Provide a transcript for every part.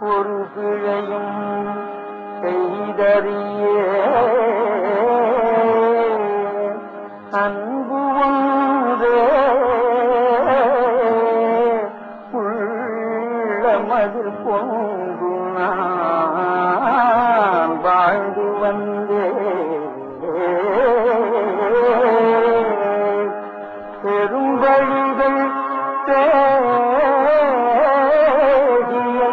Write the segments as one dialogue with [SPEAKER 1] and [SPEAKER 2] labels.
[SPEAKER 1] ஒரு பிழையும் செய்தறியே அன்பு ஒன்றே உள்ளமதில் கொண்டு நான் வாழ்ந்து வந்தேன் பெரும்பழிகள் தேடியை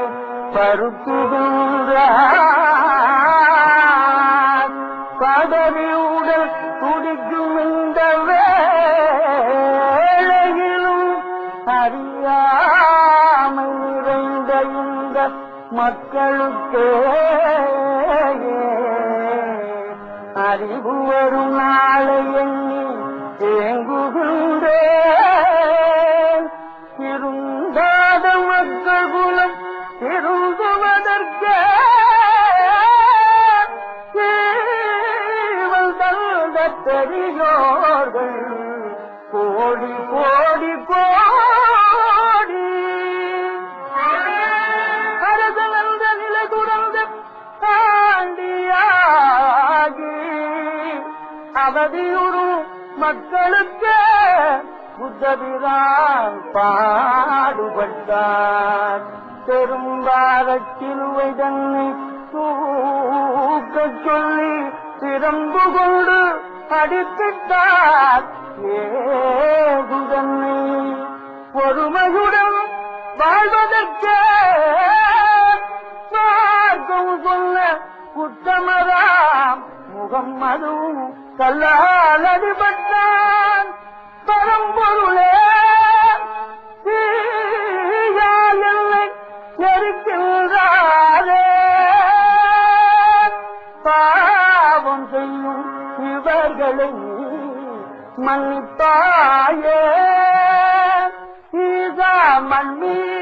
[SPEAKER 1] பருத்துகின்றார் பதவி உடல் துடிக்கும் இந்த வேளையிலும் அறியாமை நிறைந்த இந்த மக்களுக்கே அறிவு வரும் நாளை எண்ணி தேங்குகின்றேன் திருந்தாத மக்கள் குலம் திருந்துவதற்கே தேவல் தந்த பெரியோர்கள் கோடி கோடி கோடி அரசனந்த நிலை துறந்த தாண்டியாகி அவதியுறும் மக்களுக்கு புத்தபிரான் பாடுபட்டார் பெரும்பாரச் சிலுவை தன்னை தூக்கச் சொல்லி திறம்பு கொண்டு அடித்திட்டார் ஏது தன்னை பொறுமையுடன் வாழ்வதற்கே மார்க்கம் சொன்ன உத்தமராம் முகம்மதும் கல்லால் அடிபட்டான் பரம்பொருளே தீயால் என்னை எரிக்கின்றாரே பாவம் செய்யும் இவர்களை மன்னிப்பாயே ஈசா மண்ணீர்